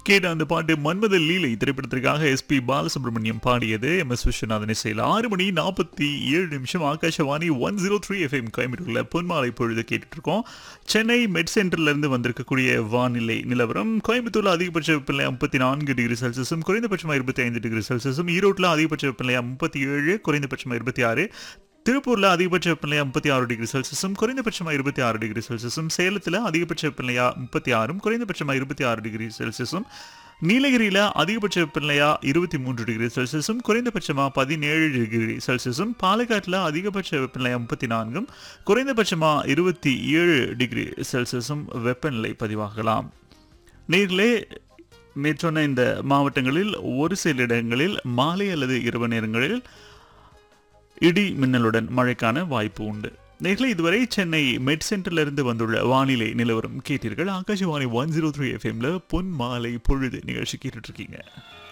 கேட்ட அந்த பாட்டு மன்மத லீலை திரைப்படத்திற்காக எஸ்பி பாலசுப்ரமணியம் பாடியது எம் எஸ் விஸ்வநாதன் இசையில் ஆறு மணி நாற்பத்தி ஏழு நிமிஷம் Akashvani one zero three FM கோயம்புத்தூர்ல பொன்மாலை பொழுது கேட்டுட்டு இருக்கோம் சென்னை மெட் சென்டர்ல இருந்து வந்திருக்கக்கூடிய வானிலை நிலவரம் கோயம்புத்தூர்ல அதிகபட்ச வெப்பநிலை முப்பத்தி நான்கு டிகிரி செல்சியஸும் குறைந்தபட்சமாக இருபத்தி ஐந்து டிகிரி செல்சியஸும் ஈரோட்டில் அதிகபட்ச வெப்பநிலை முப்பத்தி ஏழு குறைந்தபட்சமாக இருபத்தி ஆறு திருப்பூர்ல அதிகபட்ச வெப்பநிலையா முப்பத்தி ஆறு டிகிரி செல்சியஸும் குறைந்தபட்சமா இருபத்தி ஆறு டிகிரி செல்சியஸும் சேலத்துல அதிகபட்ச வெப்பநிலையா முப்பத்தி ஆறும் குறைந்தபட்சமா இருபத்தி ஆறு டிகிரி செல்சியஸும் நீலகிரியில அதிகபட்ச வெப்பநிலையா இருபத்தி மூன்று டிகிரி செல்சியஸும் குறைந்தபட்சமா பதினேழு டிகிரி செல்சியஸும் பாலக்காட்டுல அதிகபட்ச வெப்பநிலையா முப்பத்தி நான்கும் குறைந்தபட்சமா இருபத்தி ஏழு டிகிரி செல்சியஸும் வெப்பநிலை பதிவாகலாம் நேர்களே மேற்சொன்ன இந்த மாவட்டங்களில் ஒரு சில இடங்களில் மாலை அல்லது இரவு நேரங்களில் இடி மின்னலுடன் மழைக்கான வாய்ப்பு உண்டு நேர்களை இதுவரை சென்னை மெட் சென்டர்ல இருந்து வந்துள்ள வானிலை நிலவரம் கேட்டீர்கள் ஆகாஷவாணி ஒன் ஜீரோ த்ரீ எஃப்எம்ல பொன் மாலை பொழுது நிகழ்ச்சி கேட்டுட்டு இருக்கீங்க